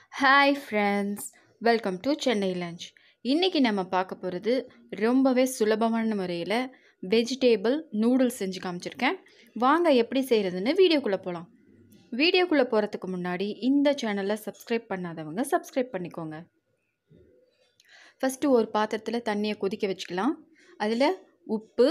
hi friends welcome to Chennai lunch இன்றைக்கி நம்ம பார்க்க போகிறது ரொம்பவே சுலபமான முறையில் வெஜிடேபிள் நூடுல்ஸ் செஞ்சு காமிச்சிருக்கேன் வாங்க எப்படி செய்கிறதுன்னு வீடியோக்குள்ளே போகலாம் வீடியோக்குள்ளே போகிறதுக்கு முன்னாடி இந்த சேனலை சப்ஸ்கிரைப் பண்ணாதவங்க சப்ஸ்கிரைப் பண்ணிக்கோங்க ஃபஸ்ட்டு ஒரு பாத்திரத்தில் தண்ணியை கொதிக்க வச்சுக்கலாம் அதில் உப்பு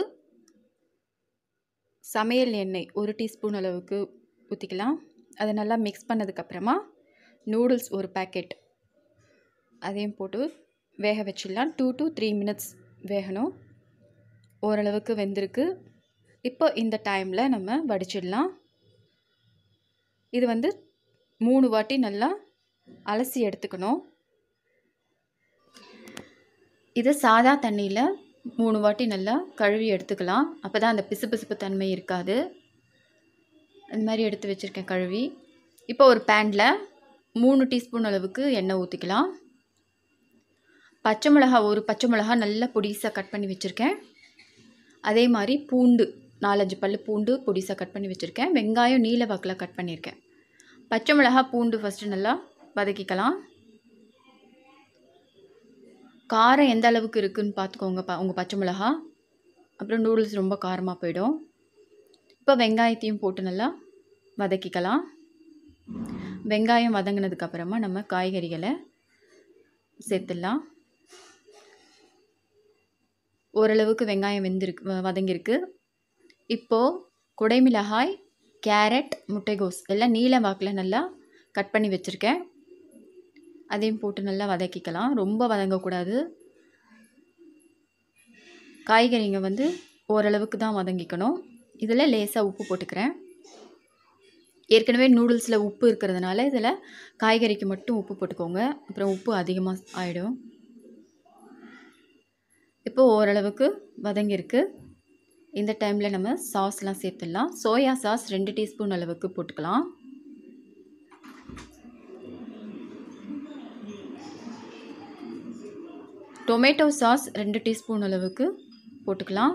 சமையல் எண்ணெய் ஒரு டீஸ்பூன் அளவுக்கு ஊற்றிக்கலாம் அதை நல்லா மிக்ஸ் பண்ணதுக்கப்புறமா நூடுல்ஸ் ஒரு பேக்கெட் அதையும் போட்டு வேக வச்சிடலாம் டூ டு த்ரீ மினிட்ஸ் வேகணும் ஓரளவுக்கு வெந்திருக்கு இப்போ இந்த டைமில் நம்ம வடிச்சிடலாம் இது வந்து மூணு வாட்டி நல்லா அலசி எடுத்துக்கணும் இது சாதா தண்ணியில் மூணு வாட்டி நல்லா கழுவி எடுத்துக்கலாம் அப்போ தான் அந்த பிசுபிசுப்பு தன்மை இருக்காது அந்த மாதிரி எடுத்து வச்சுருக்கேன் கழுவி இப்போ ஒரு பேனில் மூணு டீஸ்பூன் அளவுக்கு எண்ணெய் ஊற்றிக்கலாம் பச்சை மிளகா ஒரு பச்சை மிளகா நல்லா பொடிசாக கட் பண்ணி வச்சுருக்கேன் அதே மாதிரி பூண்டு நாலஞ்சு பல் பூண்டு பொடிசாக கட் பண்ணி வச்சுருக்கேன் வெங்காயம் நீல வாக்கில் கட் பண்ணியிருக்கேன் பச்சை மிளகா பூண்டு ஃபஸ்ட்டு நல்லா வதக்கிக்கலாம் காரம் எந்த அளவுக்கு இருக்குதுன்னு பார்த்துக்கோங்க ப உங்கள் பச்சை மிளகா அப்புறம் நூடுல்ஸ் ரொம்ப காரமாக போயிடும் இப்போ வெங்காயத்தையும் போட்டு நல்லா வதக்கிக்கலாம் வெங்காயம் வதங்கினதுக்கப்புறமா நம்ம காய்கறிகளை சேர்த்துடலாம் ஓரளவுக்கு வெங்காயம் வெந்திருக்கு வதங்கியிருக்கு இப்போது குடைமிளகாய் கேரட் முட்டைகோஸ் எல்லாம் நீல வாக்கில் நல்லா கட் பண்ணி வச்சுருக்கேன் அதையும் போட்டு நல்லா வதக்கிக்கலாம் ரொம்ப வதங்கக்கூடாது காய்கறிங்க வந்து ஓரளவுக்கு தான் வதங்கிக்கணும் இதில் லேசாக உப்பு போட்டுக்கிறேன் ஏற்கனவே நூடுல்ஸில் உப்பு இருக்கிறதுனால இதில் காய்கறிக்கு மட்டும் உப்பு போட்டுக்கோங்க அப்புறம் உப்பு அதிகமாக ஆகிடும் இப்போது ஓரளவுக்கு வதங்கியிருக்கு இந்த டைமில் நம்ம சாஸ்லாம் சேர்த்துடலாம் சோயா சாஸ் ரெண்டு டீஸ்பூன் அளவுக்கு போட்டுக்கலாம் டொமேட்டோ சாஸ் ரெண்டு டீஸ்பூன் அளவுக்கு போட்டுக்கலாம்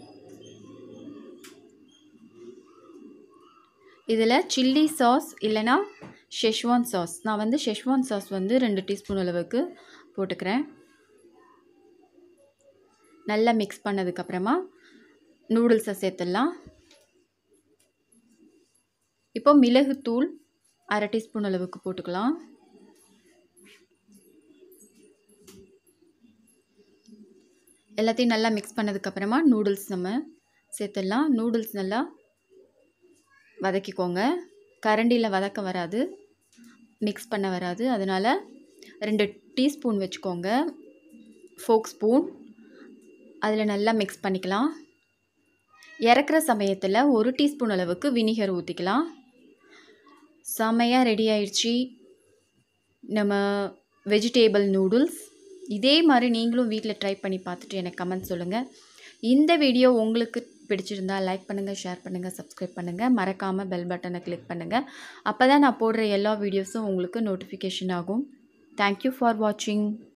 இதில் சில்லி சாஸ் இல்லைனா ஷெஷ்வான் சாஸ் நான் வந்து ஷெஷ்வான் சாஸ் வந்து ரெண்டு டீஸ்பூன் அளவுக்கு போட்டுக்கிறேன் நல்லா மிக்ஸ் பண்ணதுக்கப்புறமா நூடுல்ஸை சேர்த்துடலாம் இப்போ மிளகுத்தூள் அரை டீஸ்பூன் அளவுக்கு போட்டுக்கலாம் எல்லாத்தையும் நல்லா மிக்ஸ் பண்ணதுக்கப்புறமா நூடுல்ஸ் நம்ம சேர்த்துடலாம் நூடுல்ஸ் நல்லா வதக்கிக்கோங்க கரண்டியில் வதக்க வராது மிக்ஸ் பண்ண வராது அதனால் ரெண்டு டீஸ்பூன் வச்சுக்கோங்க ஃபோக் ஸ்பூன் அதில் நல்லா மிக்ஸ் பண்ணிக்கலாம் இறக்குற சமயத்தில் ஒரு டீஸ்பூன் அளவுக்கு வினிகர் ஊற்றிக்கலாம் செமையாக ரெடி ஆயிடுச்சு நம்ம வெஜிடேபிள் நூடுல்ஸ் இதே மாதிரி நீங்களும் வீட்டில் ட்ரை பண்ணி பார்த்துட்டு எனக்கு கமெண்ட் சொல்லுங்கள் இந்த வீடியோ உங்களுக்கு பிடிச்சிருந்தா லைக் பண்ணுங்கள் ஷேர் பண்ணுங்கள் சப்ஸ்கிரைப் பண்ணுங்கள் மறக்காமல் பெல் பட்டனை கிளிக் பண்ணுங்கள் அப்போ தான் நான் போடுற எல்லா வீடியோஸும் உங்களுக்கு நோட்டிஃபிகேஷன் ஆகும் தேங்க்யூ ஃபார் வாட்சிங்